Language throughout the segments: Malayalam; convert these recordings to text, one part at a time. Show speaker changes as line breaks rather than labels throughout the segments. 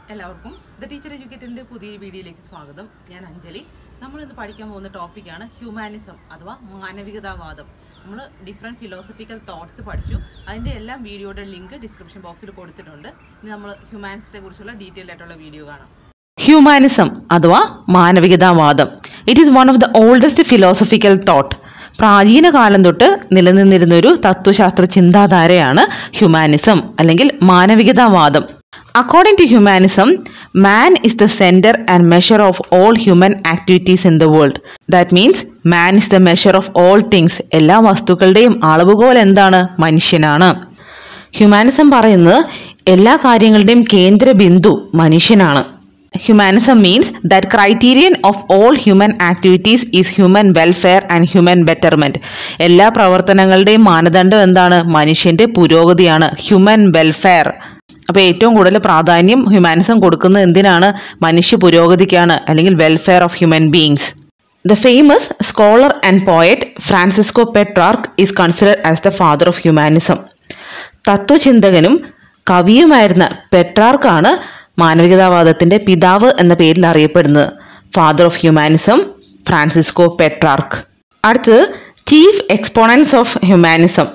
എല്ലാവർക്കും ദ ടീച്ചർ എഡ്യൂക്കേറ്ററിന്റെ പുതിയ വീഡിയോയിലേക്ക് സ്വാഗതം ഞാൻ അഞ്ജലി നമ്മൾ ഇന്ന് പഠിക്കാൻ പോകുന്ന ടോപ്പിക്കാണ് ഹ്യൂമാനിസം അഥവാ മാനവികതാവാദം നമ്മൾ ഡിഫറെൻറ്റ് ഫിലോസഫിക്കൽ തോട്ട്സ് പഠിച്ചു അതിൻ്റെ എല്ലാം വീഡിയോയുടെ ലിങ്ക് ഡിസ്ക്രിപ്ഷൻ ബോക്സിൽ കൊടുത്തിട്ടുണ്ട് ഇനി നമ്മൾ ഹ്യൂമാനിസത്തെ കുറിച്ചുള്ള ഡീറ്റെയിൽ ആയിട്ടുള്ള വീഡിയോ കാണാം
ഹ്യൂമാനിസം അഥവാ മാനവികതാവാദം it is one of the oldest philosophical thought പ്രാചീന കാലം തൊട്ട് നിലനിന്നിരുന്ന ഒരു തത്വശാസ്ത്ര ചിന്താധാരയാണ് ഹ്യൂമാനിസം അല്ലെങ്കിൽ മാനവികതാവാദം according to humanism man is the centre and measure of all human activities in the world that means man is the measure of all things എല്ലാ വസ്തുക്കളുടെയും അളവുകോൽ എന്താണ് മനുഷ്യനാണ് ഹ്യൂമാനിസം പറയുന്നത് എല്ലാ കാര്യങ്ങളുടെയും കേന്ദ്ര ബിന്ദു മനുഷ്യനാണ് humanism means that criterion of all human activities is human welfare and human betterment എല്ലാ പ്രവർത്തനങ്ങളുടെയും മാനദണ്ഡം എന്താണ് മനുഷ്യന്റെ പുരോഗതിയാണ് ഹ്യൂമൻ വെൽഫെയർ അപ്പോൾ ഏറ്റവും കൂടുതൽ പ്രാധാന്യം ഹ്യൂമാനിസം കൊടുക്കുന്നത് എന്തിനാണ് മനുഷ്യ പുരോഗതിക്കാണ് അല്ലെങ്കിൽ welfare of human beings The famous scholar and poet Francisco Petrarch is considered as the father of humanism. തത്വചിന്തകനും കവിയുമായിരുന്ന പെട്രാർക്കാണ് മാനവികതാവാദത്തിന്റെ പിതാവ് എന്ന പേരിൽ അറിയപ്പെടുന്നത് father of humanism Francisco Petrarch അടുത്തത് chief exponents of humanism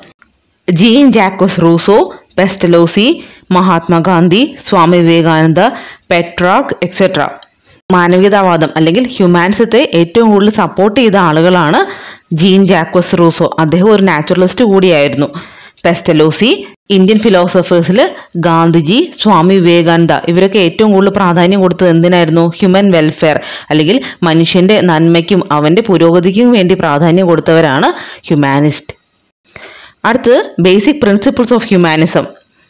Jean Jacques Rousseau Pestalozzi Mahatma Gandhi Swami Vivekananda Petrarch etcetera മാനവികതാവാദം അല്ലെങ്കിൽ ഹ്യൂമാനിസത്തെ ഏറ്റവും കൂടുതൽ സപ്പോർട്ട് ചെയ്ത ആളുകളാണ് ജീൻ ജാക്കോസ് റൂസോ അദ്ദേഹം ഒരു നാച്ചുറലിസ്റ്റ് കൂടിയായിരുന്നു പെസ്റ്റലോസി ഇന്ത്യൻ ഫിലോസഫേഴ്സിൽ ഗാന്ധിജി സ്വാമി വിവേകാനന്ദ ഇവരൊക്കെ ഏറ്റവും കൂടുതൽ പ്രാധാന്യം കൊടുത്തത് എന്തിനായിരുന്നു ഹ്യൂമൻ വെൽഫെയർ അല്ലെങ്കിൽ മനുഷ്യന്റെ നന്മയ്ക്കും അവന്റെ പുരോഗതിക്കും വേണ്ടി പ്രാധാന്യം കൊടുത്തവരാണ് ഹ്യൂമാനിസ്റ്റ് അടുത്ത് ബേസിക് പ്രിൻസിപ്പിൾസ് ഓഫ് ഹ്യൂമാനിസം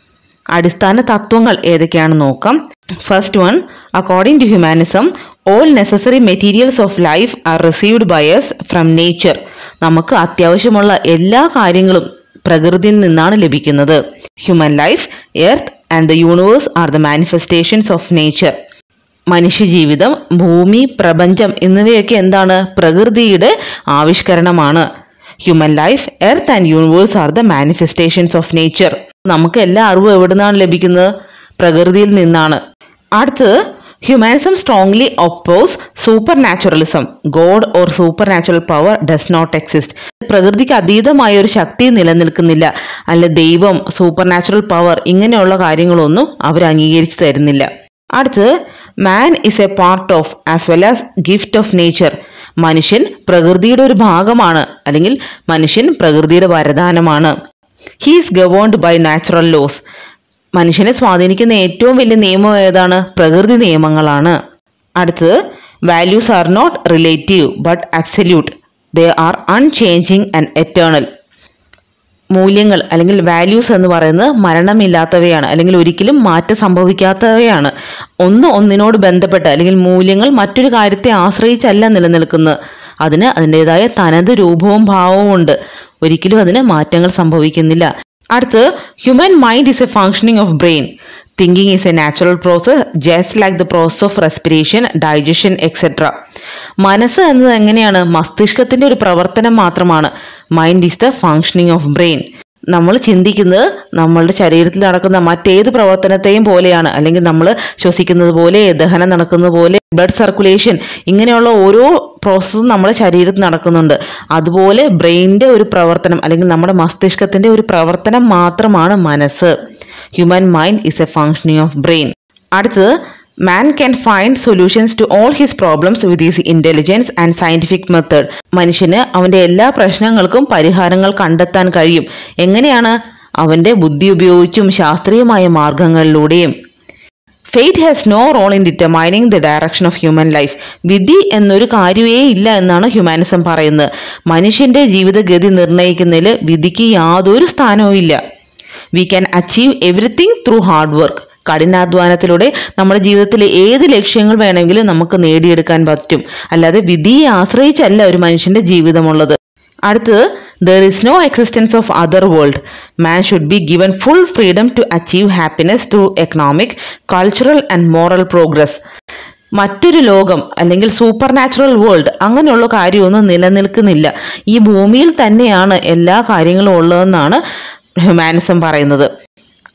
അടിസ്ഥാന തത്വങ്ങൾ ഏതൊക്കെയാണെന്ന് നോക്കാം first one according to humanism all necessary materials of life are received by us from nature നമുക്ക് അത്യാവശ്യമുള്ള എല്ലാ കാര്യങ്ങളും പ്രകൃതിയിൽ നിന്നാണ് ലഭിക്കുന്നത് human life earth and the universe are the manifestations of nature മനുഷ്യജീവിതം ഭൂമി പ്രപഞ്ചം എന്നിവയൊക്കെ എന്താണ് പ്രകൃതിയുടെ ആവിഷ്കരണമാണ് human life earth and universe are the manifestations of nature നമുക്ക് എല്ലാ അറിവും എവിടെ നിന്നാണ് ലഭിക്കുന്നത് പ്രകൃതിയിൽ നിന്നാണ് അടുത്ത് humanism strongly oppose supernaturalism God or super natural power does not exist പ്രകൃതിക്ക് അതീതമായ ഒരു ശക്തി നിലനിൽക്കുന്നില്ല അല്ല ദൈവം സൂപ്പർ നാച്ചുറൽ പവർ ഇങ്ങനെയുള്ള കാര്യങ്ങളൊന്നും അവർ അംഗീകരിച്ചു തരുന്നില്ല അടുത്ത് man is a part of as well as gift of nature മനുഷ്യൻ പ്രകൃതിയുടെ ഒരു ഭാഗമാണ് അല്ലെങ്കിൽ മനുഷ്യൻ പ്രകൃതിയുടെ വരദാനമാണ് he's governed by natural laws മനുഷ്യനെ സ്വാധീനിക്കുന്ന ഏറ്റവും വലിയ നിയമം ഏതാണ് പ്രകൃതി നിയമങ്ങളാണ് അടുത്തത് values are not relative but absolute they are unchanging and eternal മൂല്യങ്ങൾ അല്ലെങ്കിൽ വാല്യൂസ് എന്ന് പറയുന്നത് മരണമില്ലാത്തവയാണ് അല്ലെങ്കിൽ ഒരിക്കലും മാറ്റം സംഭവിക്കാത്തവയാണ് ഒന്ന് ഒന്നിനോട് ബന്ധപ്പെട്ട് അല്ലെങ്കിൽ മൂല്യങ്ങൾ മറ്റൊരു കാര്യത്തെ ആശ്രയിച്ചല്ല നിലനിൽക്കുന്നത് അതിന് അതിൻ്റെതായ തനത് രൂപവും ഭാവവും ഉണ്ട് ഒരിക്കലും അതിന് മാറ്റങ്ങൾ സംഭവിക്കുന്നില്ല അടുത്ത് human mind is a functioning of brain thinking is a natural process just like the process of respiration digestion etcetera മനസ്സ് എന്നത് എങ്ങനെയാണ് മസ്തിഷ്കത്തിന്റെ ഒരു പ്രവർത്തനം മാത്രമാണ് mind is the functioning of brain നമ്മൾ ചിന്തിക്കുന്നത് നമ്മളുടെ ശരീരത്തിൽ നടക്കുന്ന മറ്റേത് പ്രവർത്തനത്തെയും പോലെയാണ് അല്ലെങ്കിൽ നമ്മൾ ശ്വസിക്കുന്നത് പോലെ ദഹനം നടക്കുന്നത് പോലെ ബ്ലഡ് സർക്കുലേഷൻ ഇങ്ങനെയുള്ള ഓരോ പ്രോസസ്സും നമ്മുടെ ശരീരത്തിൽ നടക്കുന്നുണ്ട് അതുപോലെ ബ്രെയിനിന്റെ ഒരു പ്രവർത്തനം അല്ലെങ്കിൽ നമ്മുടെ മസ്തിഷ്കത്തിന്റെ ഒരു പ്രവർത്തനം മാത്രമാണ് മനസ്സ് human mind is a functioning of brain അടുത്തത് man can find solutions to all his problems with his intelligence and scientific method മനുഷ്യന് അവന്റെ എല്ലാ പ്രശ്നങ്ങൾക്കും പരിഹാരങ്ങൾ കണ്ടെത്താൻ കഴിയും എങ്ങനെയാണ് അവന്റെ ബുദ്ധി ഉപയോഗിച്ചും ശാസ്ത്രീയമായ മാർഗങ്ങളിലൂടെയും fate has no role in determining the direction of human life വിധി എന്നൊരു കാര്യമേ ഇല്ല എന്നാണ് ഹ്യൂമാനിസം പറയുന്നത് മനുഷ്യന്റെ ജീവിതഗതി നിർണ്ണയിക്കുന്നതിൽ വിധിക്ക് യാതൊരു സ്ഥാനവും ഇല്ല we can achieve everything through hard work കഠിനാധ്വാനത്തിലൂടെ നമ്മുടെ ജീവിതത്തിലെ ഏത് ലക്ഷ്യങ്ങൾ വേണമെങ്കിലും നമുക്ക് നേടിയെടുക്കാൻ പറ്റും അല്ലാതെ വിധിയെ ആശ്രയിച്ചല്ല ഒരു മനുഷ്യന്റെ ജീവിതമുള്ളത് അടുത്തത് there is no existence of other world man should be given full freedom to achieve happiness through economic cultural and moral progress മറ്റൊരു ലോകം അല്ലെങ്കിൽ സൂപ്പർ നാച്ചുറൽ വേൾഡ് അങ്ങനെയുള്ള കാര്യമൊന്നും നിലനിൽക്കുന്നില്ല ഈ ഭൂമിയിൽ തന്നെയാണ് എല്ലാ കാര്യങ്ങളും ഉള്ളതെന്നാണ് ഹ്യൂമാനിസം പറയുന്നത്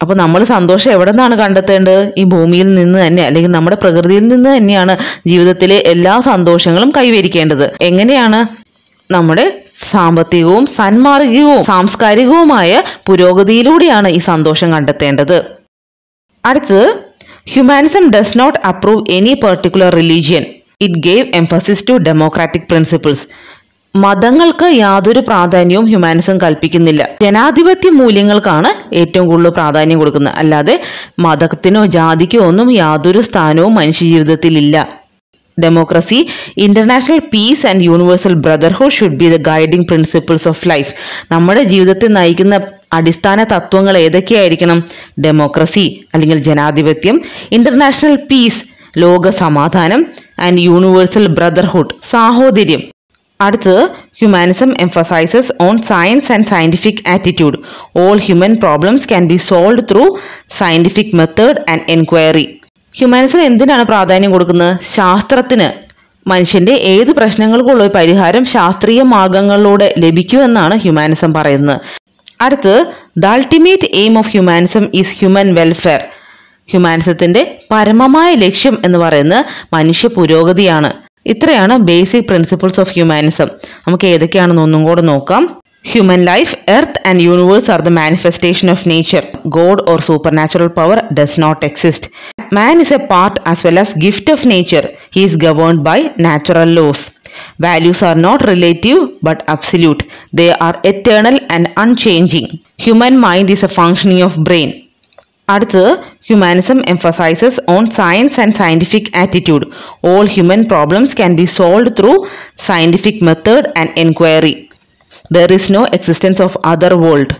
അപ്പോൾ നമ്മൾ സന്തോഷം എവിടെ നിന്നാണ് കണ്ടെത്തേണ്ടത് ഈ ഭൂമിയിൽ നിന്ന് തന്നെ അല്ലെങ്കിൽ നമ്മുടെ പ്രകൃതിയിൽ നിന്ന് തന്നെയാണ് ജീവിതത്തിലെ എല്ലാ സന്തോഷങ്ങളും കൈവരിക്കേണ്ടത് എങ്ങനെയാണ് നമ്മുടെ സാമ്പത്തികവും സന്മാർഗികവും സാംസ്കാരികവുമായ പുരോഗതിയിലൂടെയാണ് ഈ സന്തോഷം കണ്ടെത്തേണ്ടത് അടുത്തത് humanism does not approve any particular religion it gave emphasis to democratic principles മതങ്ങൾക്ക് യാതൊരു പ്രാധാന്യവും ഹ്യൂമാനിസം കൽപ്പിക്കുന്നില്ല ജനാധിപത്യ മൂല്യങ്ങൾക്കാണ് ഏറ്റവും കൂടുതൽ പ്രാധാന്യം കൊടുക്കുന്നത് അല്ലാതെ മതത്തിനോ ജാതിക്കോ ഒന്നും യാതൊരു സ്ഥാനവും മനുഷ്യജീവിതത്തിൽ ഇല്ല democracy international peace and universal brotherhood should be the guiding principles of life നമ്മുടെ ജീവിതത്തെ നയിക്കുന്ന അടിസ്ഥാന തത്വങ്ങൾ ഏതൊക്കെയായിരിക്കണം ഡെമോക്രസി അല്ലെങ്കിൽ ജനാധിപത്യം ഇന്റർനാഷണൽ പീസ് ലോക സമാധാനം ആൻഡ് യൂണിവേഴ്സൽ ബ്രദർഹുഡ് സാഹോദര്യം അടുത്തത് humanism emphasises on science and scientific attitude all human problems can be solve through scientific method and enquiry humanism എന്തിനാണ് പ്രാധാന്യം കൊടുക്കുന്നത് ശാസ്ത്രത്തിന് മനുഷ്യന്റെ ഏത് പ്രശ്നങ്ങൾക്കുള്ള ഒരു പരിഹാരം ശാസ്ത്രീയ മാർഗങ്ങളിലൂടെ ലഭിക്കുമെന്നാണ് ഹ്യൂമാനിസം പറയുന്നത് അടുത്ത് the ultimate aim of humanism is human welfare ഹ്യൂമാനിസത്തിന്റെ പരമമായ ലക്ഷ്യം എന്ന് പറയുന്നത് മനുഷ്യ പുരോഗതിയാണ് ഇത്രയാണ് ബേസിക് പ്രിൻസിപ്പിൾസ് ഓഫ് ഹ്യൂമാനിസം നമുക്ക് ഏതൊക്കെയാണെന്ന് ഒന്നും കൂടെ നോക്കാം human life earth and universe are the manifestation of nature god or super natural power does not exist man is a part as well as gift of nature he is governed by natural laws Values are not relative but absolute. They are eternal and unchanging. Human mind is a functioning of brain. അടുത്തത് humanism emphasises on science and scientific attitude all human problems can be solve through scientific method and enquiry there is no existence of other world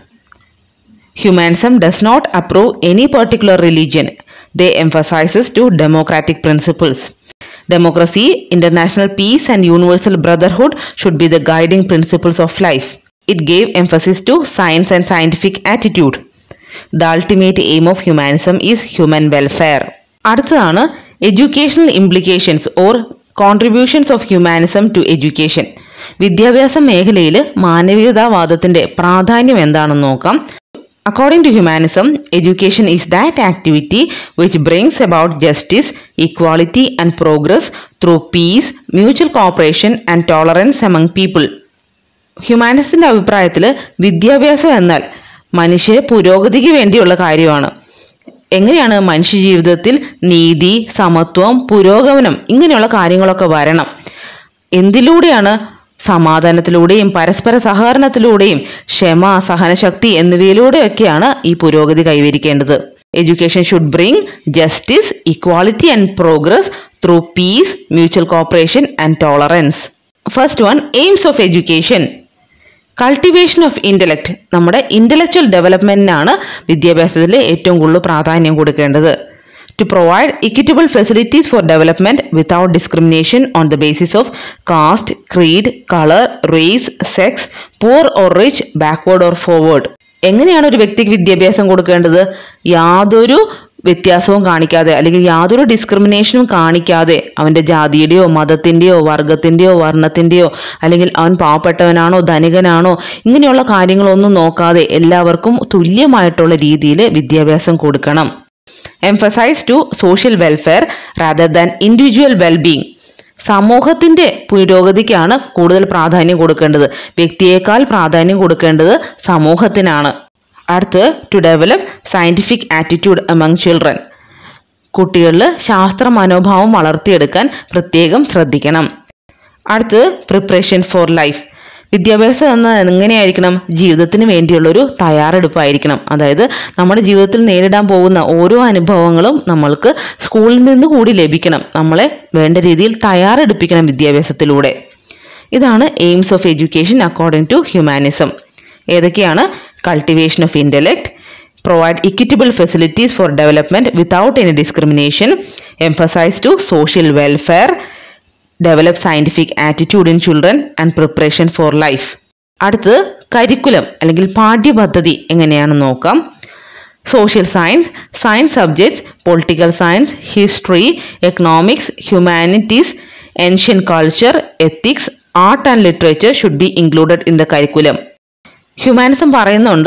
Humanism does not approve any particular religion. They emphasizes to democratic principles. Democracy, international peace and universal brotherhood should be the guiding principles of life. It gave emphasis to science and scientific attitude. The ultimate aim of humanism is human welfare. അടുത്തതാണ് educational implications or contributions of humanism to education വിദ്യാഭ്യാസ മേഖലയിൽ മാനവികതാവാദത്തിന്റെ പ്രാധാന്യം എന്താണെന്ന് നോക്കാം According to humanism, education is that activity which brings about justice, equality, and progress through peace, mutual cooperation, and tolerance among people. ഹ്യൂമാനിസ്റ്റിന്റെ അഭിപ്രായത്തിൽ വിദ്യാഭ്യാസം എന്നാൽ മനുഷ്യ പുരോഗതിക്ക് വേണ്ടിയുള്ള കാര്യമാണ് എങ്ങനെയാണ് മനുഷ്യ ജീവിതത്തിൽ നീതി സമത്വം പുരോഗമനം ഇങ്ങനെയുള്ള കാര്യങ്ങളൊക്കെ വരണം എന്തിലൂടെയാണ് സമാധാനത്തിലൂടെയും പരസ്പര സഹകരണത്തിലൂടെയും ക്ഷമ സഹനശക്തി എന്നിവയിലൂടെയൊക്കെയാണ് ഈ പുരോഗതി കൈവരിക്കേണ്ടത് education should bring justice equality and progress through peace mutual cooperation and tolerance first one aims of education cultivation of intellect നമ്മുടെ ഇന്റലക്ച്വൽ ഡെവലപ്മെന്റിനാണ് വിദ്യാഭ്യാസത്തിൽ ഏറ്റവും കൂടുതൽ പ്രാധാന്യം കൊടുക്കേണ്ടത് to provide equitable facilities for development without discrimination on the basis of caste creed colour race sex poor or rich backward or forward എങ്ങനെയാണ് ഒരു വ്യക്തിക്ക് വിദ്യാഭ്യാസം കൊടുക്കേണ്ടത് യാതൊരു വ്യത്യാസവും കാണിക്കാതെ അല്ലെങ്കിൽ യാതൊരു ഡിസ്ക്രിമിനേഷനും കാണിക്കാതെ അവന്റെ ജാതിയുടെയോ മതത്തിന്റെയോ വർഗത്തിന്റെയോ വർണ്ണത്തിന്റെയോ അല്ലെങ്കിൽ അവൻ പാവപ്പെട്ടവനാണോ ധനികനാണോ ഇങ്ങനെയുള്ള കാര്യങ്ങളൊന്നും നോക്കാതെ എല്ലാവർക്കും തുല്യമായിട്ടുള്ള രീതിയിൽ വിദ്യാഭ്യാസം കൊടുക്കണം emphasize to social welfare rather than individual wellbeing സമൂഹത്തിന്റെ പുരോഗതിക്കാണ് കൂടുതൽ പ്രാധാന്യം കൊടുക്കേണ്ടത് വ്യക്തിയേക്കാൾ പ്രാധാന്യം കൊടുക്കേണ്ടത് സമൂഹത്തിനാണ് അടുത്ത് to develop scientific attitude among children കുട്ടികളിൽ ശാസ്ത്ര മനോഭാവം വളർത്തിയെടുക്കാൻ പ്രത്യേകം ശ്രദ്ധിക്കണം അടുത്ത് പ്രിപ്പറേഷൻ ഫോർ ലൈഫ് വിദ്യാഭ്യാസം എന്ന എങ്ങനെയായിരിക്കണം ജീവിതത്തിന് വേണ്ടിയുള്ളൊരു തയ്യാറെടുപ്പായിരിക്കണം അതായത് നമ്മുടെ ജീവിതത്തിൽ നേരിടാൻ പോകുന്ന ഓരോ അനുഭവങ്ങളും നമ്മൾക്ക് സ്കൂളിൽ നിന്ന് കൂടി ലഭിക്കണം നമ്മളെ വേണ്ട രീതിയിൽ തയ്യാറെടുപ്പിക്കണം വിദ്യാഭ്യാസത്തിലൂടെ ഇതാണ് aims of education according to humanism ഏതൊക്കെയാണ് cultivation of intellect provide equitable facilities for development without any discrimination, emphasize to social welfare, develop scientific attitude in children and preparation for life. അടുത്തത് കരിക്കുലം അല്ലെങ്കിൽ പാഠ്യപദ്ധതി എങ്ങനെയാണെന്ന് നോക്കാം social science science subjects political science history economics humanities ancient culture ethics art and literature should be included in the curriculum humanism പറയുന്നുണ്ട്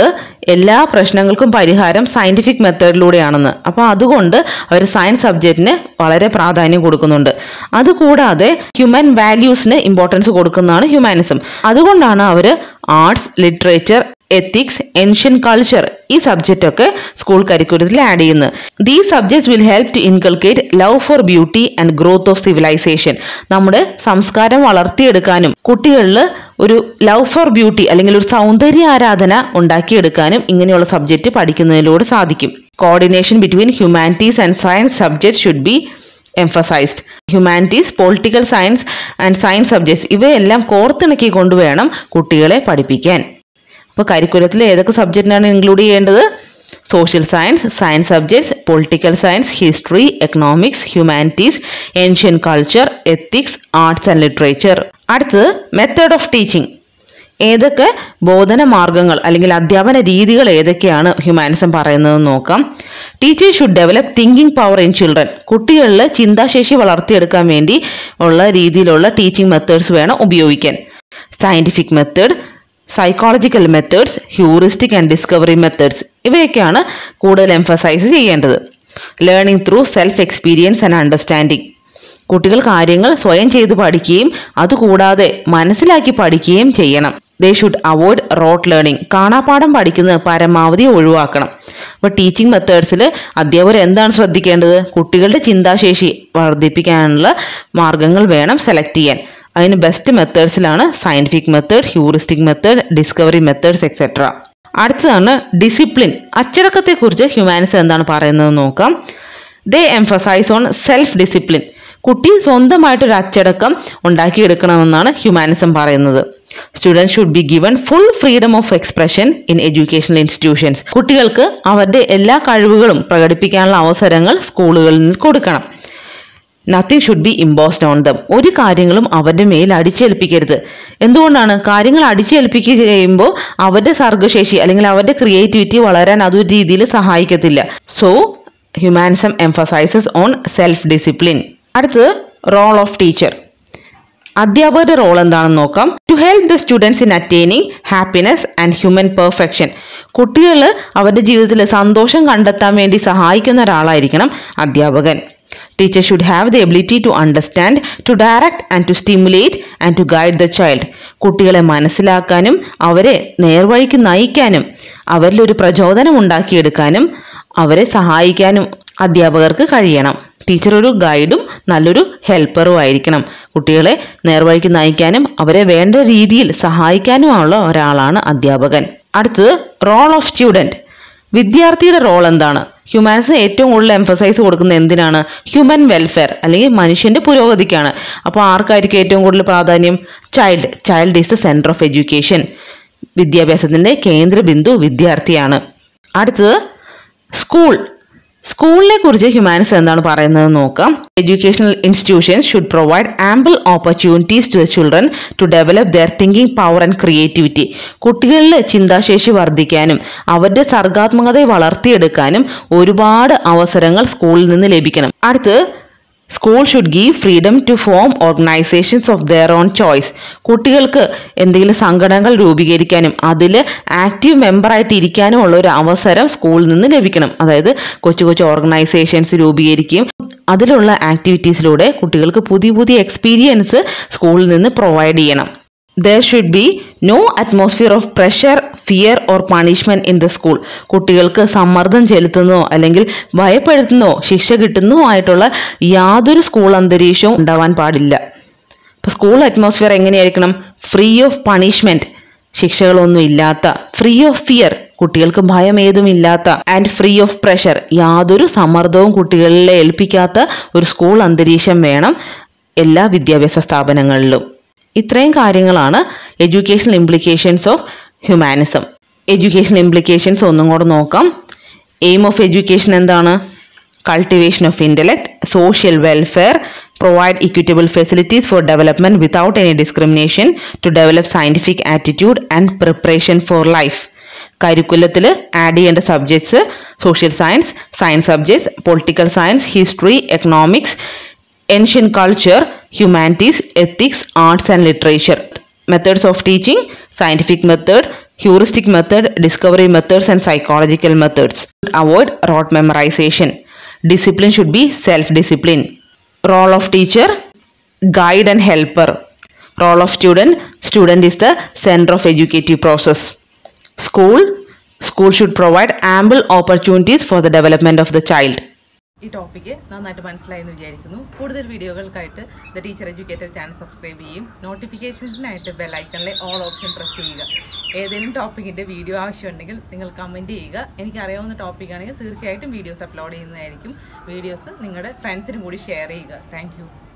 എല്ലാ പ്രശ്നങ്ങൾക്കും പരിഹാരം സയന്റിഫിക് മെത്തേഡിലൂടെയാണെന്ന് അപ്പോൾ അതുകൊണ്ട് അവർ സയൻസ് സബ്ജക്റ്റിന് വളരെ പ്രാധാന്യം കൊടുക്കുന്നുണ്ട് അതുകൂടാതെ ഹ്യൂമൻ വാല്യൂസിന് ഇമ്പോർട്ടൻസ് കൊടുക്കുന്നതാണ് ഹ്യൂമാനിസം അതുകൊണ്ടാണ് അവർ arts literature ethics ancient culture ഈ സബ്ജക്റ്റ് ഒക്കെ സ്കൂൾ കരിക്കുലത്തിൽ ആഡ് ചെയ്യുന്നത് these subjects will help to inculcate love for beauty and growth of civilization നമ്മുടെ സംസ്കാരം വളർത്തിയെടുക്കാനും കുട്ടികളിൽ ഒരു ലവ് ഫോർ ബ്യൂട്ടി അല്ലെങ്കിൽ ഒരു സൗന്ദര്യ ആരാധന ഉണ്ടാക്കിയെടുക്കാനും ഇങ്ങനെയുള്ള സബ്ജക്റ്റ് പഠിക്കുന്നതിലൂടെ സാധിക്കും coordination between humanities and science subject should be emphasized humanities political science and science subjects ഇവയെല്ലാം കോർത്തിണക്കി കൊണ്ടുവേണം കുട്ടികളെ പഠിപ്പിക്കാൻ അപ്പോൾ കരിക്കുലത്തിൽ ഏതൊക്കെ സബ്ജക്റ്റിനാണ് ഇൻക്ലൂഡ് ചെയ്യേണ്ടത് social science science subjects political science history economics humanities ancient culture ethics arts and literature അടുത്തത് മെത്തേഡ് ഓഫ് ടീച്ചിങ് ഏതൊക്കെ ബോധന മാർഗങ്ങൾ അല്ലെങ്കിൽ അധ്യാപന രീതികൾ ഏതൊക്കെയാണ് ഹ്യൂമാനിസം പറയുന്നതെന്ന് നോക്കാം teachers should develop thinking power in children കുട്ടികളിൽ ചിന്താശേഷി വളർത്തിയെടുക്കാൻ വേണ്ടി ഉള്ള രീതിയിലുള്ള ടീച്ചിങ് മെത്തേഡ്സ് വേണം ഉപയോഗിക്കാൻ scientific method psychological methods heuristic and discovery methods ഇവയൊക്കെയാണ് കൂടുതൽ എംഫസൈസ് ചെയ്യേണ്ടത് learning through self experience and understanding കുട്ടികൾ കാര്യങ്ങൾ സ്വയം ചെയ്ത് പഠിക്കുകയും അതുകൂടാതെ മനസ്സിലാക്കി പഠിക്കുകയും ചെയ്യണം they should avoid rote learning കാണാപ്പാഠം പഠിക്കുന്നത് പരമാവധി ഒഴിവാക്കണം അപ്പോൾ ടീച്ചിങ് മെത്തേഡ്സിൽ അധ്യാപകർ എന്താണ് ശ്രദ്ധിക്കേണ്ടത് കുട്ടികളുടെ ചിന്താശേഷി വർദ്ധിപ്പിക്കാനുള്ള മാർഗങ്ങൾ വേണം സെലക്ട് ചെയ്യാൻ അതിന് ബെസ്റ്റ് മെത്തേഡ്സിലാണ് scientific method heuristic method discovery methods etcetera അടുത്തതാണ് ഡിസിപ്ലിൻ അച്ചടക്കത്തെക്കുറിച്ച് ഹ്യൂമാനിസം എന്താണ് പറയുന്നത് നോക്കാം they emphasize on self discipline കുട്ടി സ്വന്തമായിട്ടൊരു അച്ചടക്കം ഉണ്ടാക്കിയെടുക്കണമെന്നാണ് ഹ്യൂമാനിസം പറയുന്നത് students should be given full freedom of expression in educational institutions കുട്ടികൾക്ക് അവരുടെ എല്ലാ കഴിവുകളും പ്രകടിപ്പിക്കാനുള്ള അവസരങ്ങൾ സ്കൂളുകളിൽ നിന്ന് കൊടുക്കണം nothing should be imposed on them ഒരു കാര്യങ്ങളും അവരുടെ മേൽ അടിച്ചേൽപ്പിക്കരുത് എന്തുകൊണ്ടാണ് കാര്യങ്ങൾ അടിച്ചേൽപ്പിക്കുക ചെയ്യുമ്പോൾ അവരുടെ സർഗശേഷി അല്ലെങ്കിൽ അവരുടെ ക്രിയേറ്റിവിറ്റി വളരാൻ അതൊരു രീതിയിൽ സഹായിക്കത്തില്ല so humanism emphasises on self discipline അടുത്തത് റോൾ ഓഫ് ടീച്ചർ അധ്യാപകരുടെ റോൾ എന്താണെന്ന് നോക്കാം to help the students in attaining happiness and human perfection കുട്ടികൾ അവരുടെ ജീവിതത്തിൽ സന്തോഷം കണ്ടെത്താൻ വേണ്ടി സഹായിക്കുന്ന ഒരാളായിരിക്കണം അധ്യാപകൻ teacher should have the ability to understand to direct and to stimulate and to guide the child കുട്ടികളെ മനസ്സിലാക്കാനും അവരെ നേർവഴിക്ക് നയിക്കാനും അവരിൽ ഒരു പ്രചോദനം ഉണ്ടാക്കിയെടുക്കാനും അവരെ സഹായിക്കാനും അധ്യാപകർക്ക് കഴിയണം ടീച്ചർ ഒരു ഗൈഡും നല്ലൊരു ഹെൽപ്പറും ആയിരിക്കണം കുട്ടികളെ നേർവഴിക്ക് നയിക്കാനും അവരെ വേണ്ട രീതിയിൽ സഹായിക്കാനുമുള്ള ഒരാളാണ് അധ്യാപകൻ അടുത്തത് റോൾ ഓഫ് സ്റ്റുഡൻറ് വിദ്യാർത്ഥിയുടെ റോൾ എന്താണ് ഹ്യൂമാനിസം ഏറ്റവും കൂടുതൽ എംഫസൈസ് കൊടുക്കുന്നത് എന്തിനാണ് ഹ്യൂമൻ വെൽഫെയർ അല്ലെങ്കിൽ മനുഷ്യന്റെ പുരോഗതിക്കാണ് അപ്പോൾ ആർക്കായിരിക്കും ഏറ്റവും കൂടുതൽ പ്രാധാന്യം child child is the centre of education വിദ്യാഭ്യാസത്തിന്റെ കേന്ദ്ര ബിന്ദു വിദ്യാർത്ഥിയാണ് അടുത്തത് സ്കൂൾ സ്കൂളിനെ കുറിച്ച് ഹ്യൂമാനിസം എന്താണ് പറയുന്നത് നോക്കാം educational institutions should provide ample opportunities to the children to develop their thinking power and creativity കുട്ടികളിൽ ചിന്താശേഷി വർദ്ധിക്കാനും അവരുടെ സർഗാത്മകതയെ വളർത്തിയെടുക്കാനും ഒരുപാട് അവസരങ്ങൾ സ്കൂളിൽ നിന്ന് ലഭിക്കണം അടുത്ത് school should give freedom to form organizations of their own choice കുട്ടികൾക്ക് എന്തെങ്കിലും സംഘടനകൾ രൂപീകരിക്കാനും അതിൽ ആക്റ്റീവ് മെമ്പറായിട്ട് ഇരിക്കാനും ഉള്ള ഒരു അവസരം സ്കൂളിൽ നിന്ന് ലഭിക്കണം അതായത് കൊച്ചു കൊച്ചു ഓർഗനൈസേഷൻസ് രൂപീകരിക്കുകയും അതിലുള്ള ആക്ടിവിറ്റീസിലൂടെ കുട്ടികൾക്ക് പുതിയ പുതിയ എക്സ്പീരിയൻസ് സ്കൂളിൽ നിന്ന് പ്രൊവൈഡ് ചെയ്യണം there should be no atmosphere of pressure fear or punishment in the school കുട്ടികൾക്ക് സമ്മർദ്ദം ചെലുത്തുന്നതോ അല്ലെങ്കിൽ ഭയപ്പെടുത്തുന്നതോ ശിക്ഷ കിട്ടുന്നതോ ആയിട്ടുള്ള യാതൊരു സ്കൂൾ അന്തരീക്ഷവും ഉണ്ടാവാൻ പാടില്ല ഇപ്പൊ സ്കൂൾ അറ്റ്മോസ്ഫിയർ എങ്ങനെയായിരിക്കണം ഫ്രീ ഓഫ് പണിഷ്മെന്റ് ശിക്ഷകളൊന്നും ഇല്ലാത്ത ഫ്രീ ഓഫ് ഫിയർ കുട്ടികൾക്ക് ഭയം ഏതുമില്ലാത്ത ആൻഡ് ഫ്രീ ഓഫ് പ്രഷർ യാതൊരു സമ്മർദ്ദവും കുട്ടികളിലെ ഏൽപ്പിക്കാത്ത ഒരു സ്കൂൾ അന്തരീക്ഷം വേണം എല്ലാ വിദ്യാഭ്യാസ സ്ഥാപനങ്ങളിലും ഇത്രയും കാര്യങ്ങളാണ് educational implications of humanism educational implications ഒന്നും കൂടെ നോക്കാം എയിം ഓഫ് എഡ്യൂക്കേഷൻ എന്താണ് cultivation of intellect social welfare provide equitable facilities for development without any discrimination to develop scientific attitude and preparation for life കരിക്കുലത്തിൽ ആഡ് ചെയ്യേണ്ട subjects social science science subjects political science history economics ancient culture humanities ethics arts and literature methods of teaching scientific method heuristic method, discovery methods, and psychological methods. Avoid rote memorization. Discipline should be self discipline. Role of teacher guide and helper. Role of student student is the center of educative process. School school should provide ample opportunities for the development of the child.
ഈ ടോപ്പിക്ക് നന്നായിട്ട് മനസ്സിലായി എന്ന് വിചാരിക്കുന്നു കൂടുതൽ വീഡിയോകൾക്കായിട്ട് the teacher educator channel subscribe ചെയ്യും നോട്ടിഫിക്കേഷൻസിനായിട്ട് ബെൽ ഐക്കണിലെ ഓൾ ഓപ്ഷൻ പ്രസ് ചെയ്യുക ഏതെങ്കിലും ടോപ്പിക്കിന്റെ വീഡിയോ ആവശ്യമുണ്ടെങ്കിൽ നിങ്ങൾ കമന്റ് ചെയ്യുക എനിക്ക് അറിയാവുന്ന ടോപ്പിക് ആണെങ്കിൽ തീർച്ചയായിട്ടും വീഡിയോസ് അപ്ലോഡ് ചെയ്യുന്നതായിരിക്കും വീഡിയോസ് നിങ്ങളുടെ ഫ്രണ്ട്സിനും കൂടി ഷെയർ ചെയ്യുക താങ്ക്